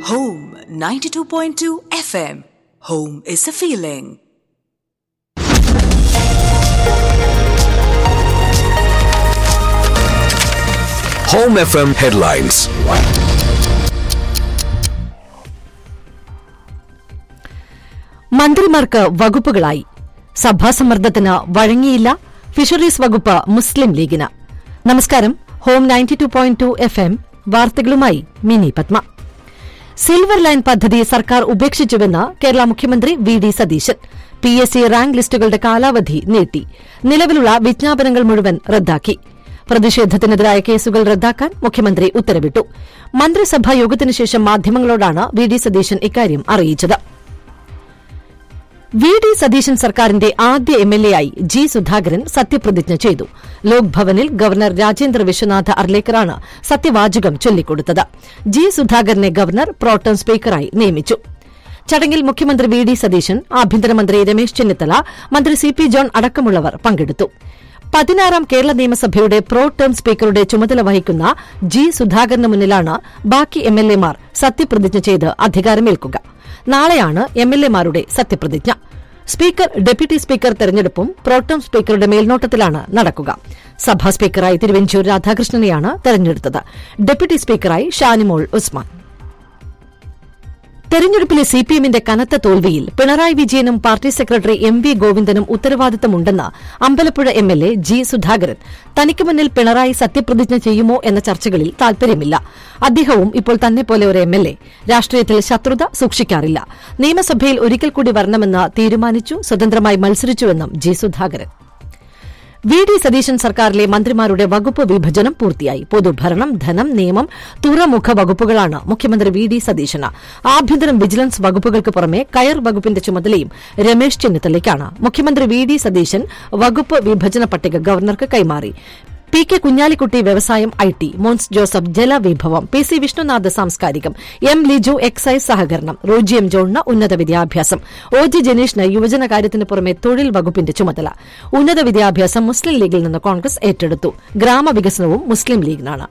Home 92.2 FM. Home is a feeling. Home FM headlines. മന്ത്രിമാർക്ക് വകുപ്പുകളായി സഭാസമ്മർദ്ദത്തിന് വഴങ്ങിയില്ല fisheries വകുപ്പ് മുസ്ലിം ലീഗിന് നമസ്കാരം home ninety two point two F M വാർത്തകളുമായി മിനി പത്മ സിൽവർ ലൈൻ പദ്ധതി സർക്കാർ ഉപേക്ഷിച്ചുവെന്ന് കേരള മുഖ്യമന്ത്രി V D Satheesan P S C rank ലിസ്റ്റുകളുടെ കാലാവധി നീട്ടി നിലവിലുള്ള വിജ്ഞാപനങ്ങൾ മുഴുവൻ റദ്ദാക്കി പ്രതിഷേധത്തിനെതിരായ കേസുകൾ റദ്ദാക്കാൻ മുഖ്യമന്ത്രി ഉത്തരവിട്ടു മന്ത്രിസഭാ യോഗത്തിനു ശേഷം മാധ്യമങ്ങളോടാണ് വി ഡി സതീശൻ ഇക്കാര്യം അറിയിച്ചത് വി ഡി സതീശൻ സർക്കാരിന്റെ ആദ്യ എം എൽ എ ആയി ജി സുധാകരൻ സത്യപ്രതിജ്ഞ ചെയ്തു ലോക്ഭവനിൽ ഗവർണർ രാജേന്ദ്ര വിശ്വനാഥ് അർലേക്കറാണ് സത്യവാചകം ചൊല്ലിക്കൊടുത്തത് ജി സുധാകരനെ ഗവർണർ പ്രോട്ടം സ്പീക്കറായി നിയമിച്ചു ചടങ്ങിൽ മുഖ്യമന്ത്രി വി ഡി സതീശൻ ആഭ്യന്തരമന്ത്രി രമേശ് ചെന്നിത്തല മന്ത്രി സി പി ജോൺ അടക്കമുള്ളവർ പങ്കെടുത്തു പതിനാറാം കേരള നിയമസഭയുടെ പ്രോ ടേം സ്പീക്കറുടെ ചുമതല വഹിക്കുന്ന ജി സുധാകരന് മുന്നിലാണ് ബാക്കി എം എൽ എമാർ സത്യപ്രതിജ്ഞ ചെയ്ത് അധികാരമേൽക്കുക നാളെയാണ് എം എൽ എമാരുടെ സത്യപ്രതിജ്ഞ സ്പീക്കർ ഡെപ്യൂട്ടി സ്പീക്കർ തെരഞ്ഞെടുപ്പും പ്രോട്ടം സ്പീക്കറുടെ മേൽനോട്ടത്തിലാണ് നടക്കുക സഭാ സ്പീക്കറായി തിരുവഞ്ചൂർ രാധാകൃഷ്ണനെയാണ് തെരഞ്ഞെടുത്തത് ഡെപ്യൂട്ടി സ്പീക്കറായി ഷാനിമോൾ ഉസ്മാൻ തെരഞ്ഞെടുപ്പിലെ സിപിഎമ്മിന്റെ കനത്ത തോൽവിയിൽ പിണറായി വിജയനും പാർട്ടി സെക്രട്ടറി എം വി ഗോവിന്ദനും ഉത്തരവാദിത്തമുണ്ടെന്ന് Ambalappuzha M L A G Sudhakaran തനിക്ക് മുന്നിൽ പിണറായി സത്യപ്രതിജ്ഞ ചെയ്യുമോ എന്ന ചർച്ചകളിൽ താൽപര്യമില്ല അദ്ദേഹവും ഇപ്പോൾ തന്നെ പോലെ ഒരു എം എൽ എ രാഷ്ട്രീയത്തിൽ ശത്രുത സൂക്ഷിക്കാറില്ല നിയമസഭയിൽ ഒരിക്കൽ കൂടി വരണമെന്ന് തീരുമാനിച്ചു സ്വതന്ത്രമായി മത്സരിച്ചുവെന്നും G Sudhakaran V D Satheesan സർക്കാരിലെ മന്ത്രിമാരുടെ വകുപ്പ് വിഭജനം പൂർത്തിയായി പൊതുഭരണം ധനം നിയമം തുറമുഖ വകുപ്പുകളാണ് മുഖ്യമന്ത്രി വി ഡി സതീശന് ആഭ്യന്തരം വിജിലൻസ് വകുപ്പുകൾക്ക് പുറമെ കയർ വകുപ്പിന്റെ ചുമതലയും രമേശ് ചെന്നിത്തലയ്ക്കാണ് മുഖ്യമന്ത്രി വി ഡി സതീശൻ വകുപ്പ് വിഭജന പട്ടിക ഗവർണർക്ക് കൈമാറി പി കെ കുഞ്ഞാലിക്കുട്ടി വ്യവസായം ഐ ടി മോൻസ് ജോസഫ് ജലവിഭവം പി സി വിഷ്ണുനാഥ് സാംസ്കാരികം എം ലിജു എക്സൈസ് സഹകരണം റോജി എം ജോണിന് ഉന്നത വിദ്യാഭ്യാസം ഒ ജി ജനീഷിന് യുവജനകാര്യത്തിന് പുറമെ തൊഴിൽ വകുപ്പിന്റെ ചുമതല ഉന്നത വിദ്യാഭ്യാസം മുസ്ലിം ലീഗിൽ നിന്ന് കോൺഗ്രസ് ഏറ്റെടുത്തു ഗ്രാമവികസനവും മുസ്ലിം ലീഗിനാണ്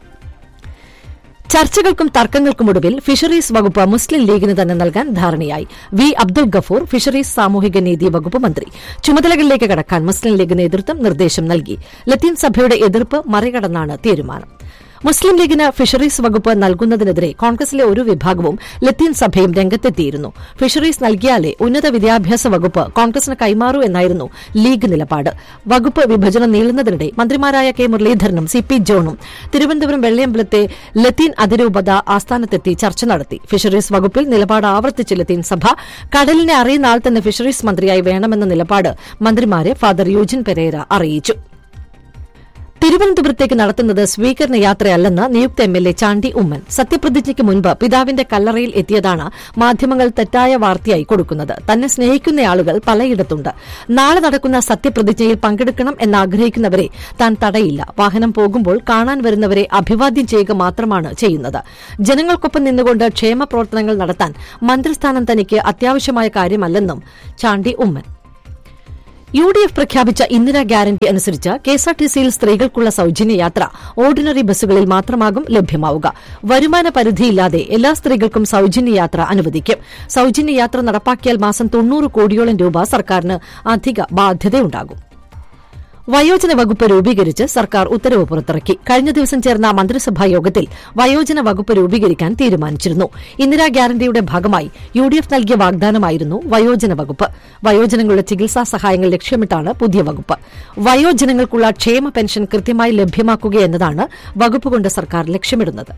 ചർച്ചകൾക്കും തർക്കങ്ങൾക്കുമൊടുവിൽ ഫിഷറീസ് വകുപ്പ് മുസ്ലിം ലീഗിന് തന്നെ നൽകാൻ ധാരണയായി വി അബ്ദുൾ ഗഫൂർ ഫിഷറീസ് സാമൂഹിക നീതി വകുപ്പ് മന്ത്രി ചുമതലകളിലേക്ക് കടക്കാൻ മുസ്ലിം ലീഗ് നേതൃത്വം നിർദ്ദേശം നൽകി ലത്തീൻ സഭയുടെ എതിർപ്പ് മറികടന്നാണ് തീരുമാനം മുസ്ലിം ലീഗിന് ഫിഷറീസ് വകുപ്പ് നൽകുന്നതിനെതിരെ കോൺഗ്രസിലെ ഒരു വിഭാഗവും ലത്തീൻ സഭയും രംഗത്തെത്തിയിരുന്നു ഫിഷറീസ് നൽകിയാലേ ഉന്നത വിദ്യാഭ്യാസ വകുപ്പ് കോൺഗ്രസിന് കൈമാറൂ എന്നായിരുന്നു ലീഗ് നിലപാട് വകുപ്പ് വിഭജനം നീളുന്നതിനിടെ മന്ത്രിമാരായ കെ മുരളീധരനും സി പി ജോണും തിരുവനന്തപുരം വെള്ളയമ്പലത്തെ ലത്തീൻ അതിരൂപത ആസ്ഥാനത്തെത്തി ചർച്ച നടത്തി ഫിഷറീസ് വകുപ്പിൽ നിലപാട് ആവർത്തിച്ച് ലത്തീൻ സഭ കടലിനെ അറിയുന്ന ആൾ തന്നെ ഫിഷറീസ് മന്ത്രിയായി വേണമെന്ന നിലപാട് മന്ത്രിമാരെ ഫാദർ യൂജിൻ പെരേര അറിയിച്ചു തിരുവനന്തപുരത്തേക്ക് നടത്തുന്നത് സ്വീകരണ യാത്രയല്ലെന്ന് നിയുക്ത M L A Chandy Oommen സത്യപ്രതിജ്ഞയ്ക്ക് മുൻപ് പിതാവിന്റെ കല്ലറയിൽ എത്തിയതാണ് മാധ്യമങ്ങൾ തെറ്റായ വാർത്തയായി കൊടുക്കുന്നത് തന്നെ സ്നേഹിക്കുന്ന ആളുകൾ പലയിടത്തുണ്ട് നാളെ നടക്കുന്ന സത്യപ്രതിജ്ഞയിൽ പങ്കെടുക്കണം എന്നാഗ്രഹിക്കുന്നവരെ താൻ തടയില്ല വാഹനം പോകുമ്പോൾ കാണാൻ വരുന്നവരെ അഭിവാദ്യം ചെയ്യുക മാത്രമാണ് ചെയ്യുന്നത് ജനങ്ങൾക്കൊപ്പം നിന്നുകൊണ്ട് ക്ഷേമ പ്രവർത്തനങ്ങൾ നടത്താൻ മന്ത്രിസ്ഥാനം തനിക്ക് അത്യാവശ്യമായ കാര്യമല്ലെന്നും Chandy Oommen U D F പ്രഖ്യാപിച്ച ഇന്ദിരാ ഗ്യാരണ്ടി അനുസരിച്ച് കെഎസ്ആർടിസിയിൽ സ്ത്രീകൾക്കുള്ള സൌജന്യ യാത്ര ഓർഡിനറി ബസ്സുകളിൽ മാത്രമാകും ലഭ്യമാവുക വരുമാന പരിധിയില്ലാതെ എല്ലാ സ്ത്രീകൾക്കും സൌജന്യ യാത്ര അനുവദിക്കും സൌജന്യ യാത്ര നടപ്പാക്കിയാൽ മാസം തൊണ്ണൂറ് കോടിയോളം രൂപ സർക്കാരിന് അധിക ബാധ്യതയുണ്ടാകും വയോജന വകുപ്പ് രൂപീകരിച്ച് സർക്കാർ ഉത്തരവ് പുറത്തിറക്കി കഴിഞ്ഞ ദിവസം ചേർന്ന മന്ത്രിസഭാ യോഗത്തിൽ വയോജന വകുപ്പ് രൂപീകരിക്കാൻ തീരുമാനിച്ചിരുന്നു ഇന്ദിരാ ഗ്യാരണ്ടിയുടെ ഭാഗമായി യു ഡി എഫ് നൽകിയ വാഗ്ദാനമായിരുന്നു വയോജന വകുപ്പ് വയോജനങ്ങളുടെ ചികിത്സാ സഹായങ്ങൾ ലക്ഷ്യമിട്ടാണ് പുതിയ വകുപ്പ് വയോജനങ്ങൾക്കുള്ള ക്ഷേമ പെൻഷൻ കൃത്യമായി ലഭ്യമാക്കുകയെന്നതാണ് വകുപ്പ് കൊണ്ട് സർക്കാർ ലക്ഷ്യമിടുന്നത്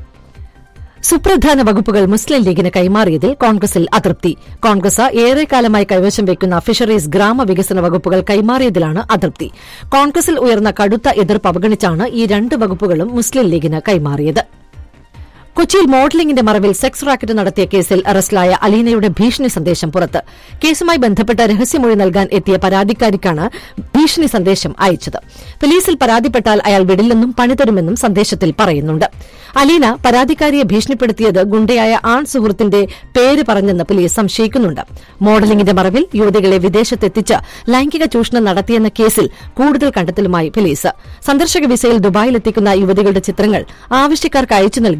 സുപ്രധാന വകുപ്പുകൾ മുസ്ലിം ലീഗിന് കൈമാറിയതിൽ കോൺഗ്രസിൽ അതൃപ്തി കോൺഗ്രസ് ഏറെക്കാലമായി കൈവശം വയ്ക്കുന്ന ഫിഷറീസ് ഗ്രാമവികസന വകുപ്പുകൾ കൈമാറിയതിലാണ് അതൃപ്തി കോൺഗ്രസിൽ ഉയർന്ന കടുത്ത എതിർപ്പ് അവഗണിച്ചാണ് ഈ രണ്ട് വകുപ്പുകളും മുസ്ലിം ലീഗിന് കൈമാറിയത് കൊച്ചിയിൽ മോഡലിംഗിന്റെ മറവിൽ സെക്സ് റാക്കറ്റ് നടത്തിയ കേസിൽ അറസ്റ്റിലായ അലീനയുടെ ഭീഷണി സന്ദേശം പുറത്ത് കേസുമായി ബന്ധപ്പെട്ട രഹസ്യമൊഴി നൽകാൻ എത്തിയ പരാതിക്കാരിക്കാണ് ഭീഷണി സന്ദേശം അയച്ചത് പോലീസിൽ പരാതിപ്പെട്ടാൽ അയാൾ വിടില്ലെന്നും പണിതരുമെന്നും സന്ദേശത്തിൽ പറയുന്നുണ്ട് അലീന പരാതിക്കാരിയെ ഭീഷണിപ്പെടുത്തിയത് ഗുണ്ടയായ ആൺ സുഹൃത്തിന്റെ പേര് പറഞ്ഞെന്ന് പോലീസ് സംശയിക്കുന്നുണ്ട് മോഡലിംഗിന്റെ മറവിൽ യുവതികളെ വിദേശത്തെത്തിച്ച് ലൈംഗിക ചൂഷണം നടത്തിയെന്ന കേസിൽ കൂടുതൽ കണ്ടെത്തലുമായി പോലീസ് സന്ദർശക വിസയിൽ ദുബായിലെത്തിക്കുന്ന യുവതികളുടെ ചിത്രങ്ങൾ ആവശ്യക്കാർക്ക് അയച്ചു നൽകി ഡീൽ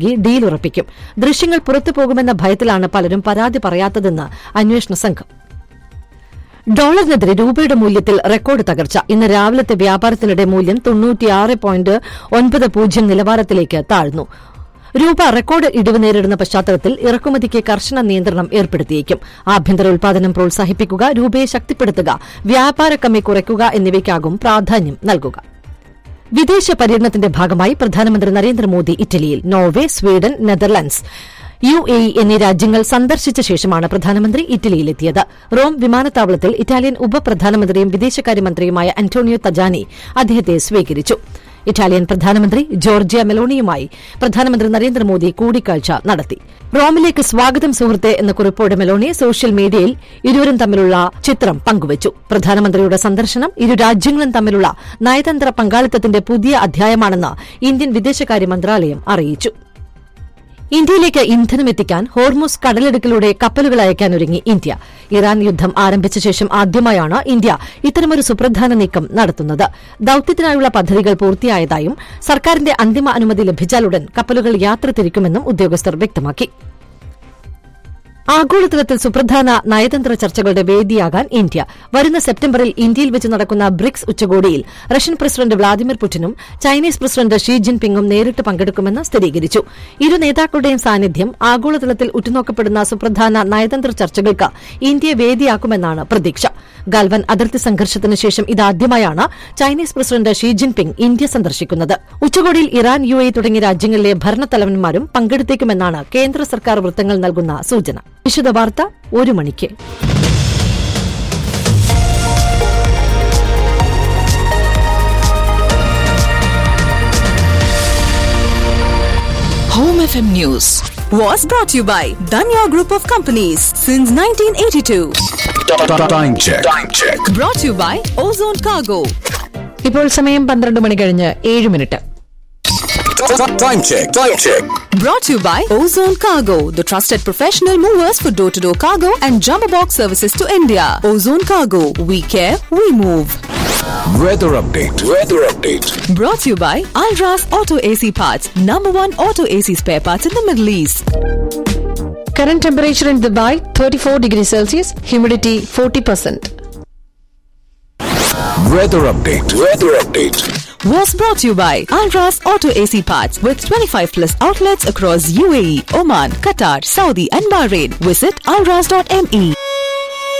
ഊട്ടിയുറപ്പിക്കും ദൃശ്യങ്ങൾ പുറത്തു പോകുമെന്ന ഭയത്തിലാണ് പലരും പരാതി പറയാത്തതെന്ന് അന്വേഷണ സംഘം ഡോളറിനെതിരെ രൂപയുടെ മൂല്യത്തിൽ റെക്കോർഡ് തകർച്ച ഇന്ന് രാവിലത്തെ വ്യാപാരത്തിനിടെ മൂല്യം തൊണ്ണൂറ്റിയാറ് പോയിന്റ് ഒൻപത് പൂജ്യം നിലവാരത്തിലേക്ക് താഴ്ന്നു രൂപ റെക്കോർഡ് ഇടിവ് നേരിടുന്ന പശ്ചാത്തലത്തിൽ ഇറക്കുമതിക്ക് കർശന നിയന്ത്രണം ഏർപ്പെടുത്തിയേക്കും ആഭ്യന്തര ഉൽപാദനം പ്രോത്സാഹിപ്പിക്കുക രൂപയെ ശക്തിപ്പെടുത്തുക വ്യാപാര കമ്മി കുറയ്ക്കുക എന്നിവയ്ക്കാകും പ്രാധാന്യം നൽകുക വിദേശ പര്യടനത്തിന്റെ ഭാഗമായി പ്രധാനമന്ത്രി നരേന്ദ്രമോദി ഇറ്റലിയിൽ Norway Sweden Netherlands U A E എന്നീ രാജ്യങ്ങൾ സന്ദർശിച്ച ശേഷമാണ് പ്രധാനമന്ത്രി ഇറ്റലിയിലെത്തിയത് റോം വിമാനത്താവളത്തിൽ ഇറ്റാലിയൻ ഉപപ്രധാനമന്ത്രിയും വിദേശകാര്യമന്ത്രിയുമായ അന്റോണിയോ തജാനി അദ്ദേഹത്തെ സ്വീകരിച്ചു ഇറ്റാലിയൻ പ്രധാനമന്ത്രി ജോർജിയ മെലോണിയുമായി പ്രധാനമന്ത്രി നരേന്ദ്രമോദി കൂടിക്കാഴ്ച നടത്തി റോമിലേക്ക് സ്വാഗതം സുഹൃത്തെ എന്ന കുറിപ്പോടെ മെലോണി സോഷ്യൽ മീഡിയയിൽ ഇരുവരും തമ്മിലുള്ള ചിത്രം പങ്കുവച്ചു പ്രധാനമന്ത്രിയുടെ സന്ദർശനം ഇരു രാജ്യങ്ങളും തമ്മിലുള്ള നയതന്ത്ര പങ്കാളിത്തത്തിന്റെ പുതിയ അധ്യായമാണെന്ന് ഇന്ത്യൻ വിദേശകാര്യ മന്ത്രാലയം അറിയിച്ചു ഇന്ത്യയിലേക്ക് ഇന്ധനമെത്തിക്കാൻ ഹോർമുസ് കടലിടുക്കിലൂടെ കപ്പലുകൾ അയക്കാനൊരുങ്ങി ഇന്ത്യ ഇറാൻ യുദ്ധം ആരംഭിച്ച ശേഷം ആദ്യമായാണ് ഇന്ത്യ ഇത്തരമൊരു സുപ്രധാന നീക്കം നടത്തുന്നത് ദൌത്യത്തിനായുള്ള പദ്ധതികൾ പൂർത്തിയായതായും സർക്കാരിന്റെ അന്തിമ അനുമതി ലഭിച്ചാലുടൻ കപ്പലുകൾ യാത്ര തിരിക്കുമെന്നും ഉദ്യോഗസ്ഥർ വ്യക്തമാക്കി ആഗോളതലത്തിൽ സുപ്രധാന നയതന്ത്ര ചർച്ചകളുടെ വേദിയാകാൻ ഇന്ത്യ വരുന്ന സെപ്റ്റംബറിൽ ഇന്ത്യയിൽ വെച്ച് നടക്കുന്ന ബ്രിക്സ് ഉച്ചകോടിയിൽ റഷ്യൻ പ്രസിഡന്റ് വ്ളാദിമിർ പുടിനും ചൈനീസ് പ്രസിഡന്റ് ഷീ ജിൻപിങ്ങും നേരിട്ട് പങ്കെടുക്കുമെന്ന് സ്ഥിരീകരിച്ചു ഇരു നേതാക്കളുടെയും സാന്നിധ്യം ആഗോളതലത്തിൽ ഉറ്റുനോക്കപ്പെടുന്ന സുപ്രധാന നയതന്ത്ര ചർച്ചകൾക്ക് ഇന്ത്യയെ വേദിയാക്കുമെന്നാണ് പ്രതീക്ഷ ഗൽവൻ അതിർത്തി സംഘർഷത്തിന് ശേഷം ഇതാദ്യമായാണ് Chinese president Xi Jinping India സന്ദർശിക്കുന്നത് ഉച്ചകോടിയിൽ ഇറാൻ യു എ തുടങ്ങിയ രാജ്യങ്ങളിലെ ഭരണത്തലവന്മാരും പങ്കെടുത്തേക്കുമെന്നാണ് കേന്ദ്ര സർക്കാർ വൃത്തങ്ങൾ നൽകുന്ന സൂചന വിശദ വാർത്ത ഒരു മണിക്ക് Home FM News was brought to you by Danya Group of Companies since 1982. Time check. Time check. Brought to you by Ozone Cargo. ഇപ്പോൾ സമയം പന്ത്രണ്ട് മണി കഴിഞ്ഞ് ഏഴ് minute Time check. Time check. Brought to you by Ozone Cargo, the trusted professional movers for door to door cargo and jumbo box services to India. Ozone Cargo, we care, we move. Weather update. Weather update. Brought to you by Alras Auto AC Parts, number one auto AC spare parts in the Middle East. Current temperature in Dubai thirty four degree Celsius humidity forty percent Weather update. Weather update. Was brought to you by Alras Auto AC Parts with 25 plus outlets across UAE, Oman, Qatar, Saudi, and Bahrain. Visit alras.me.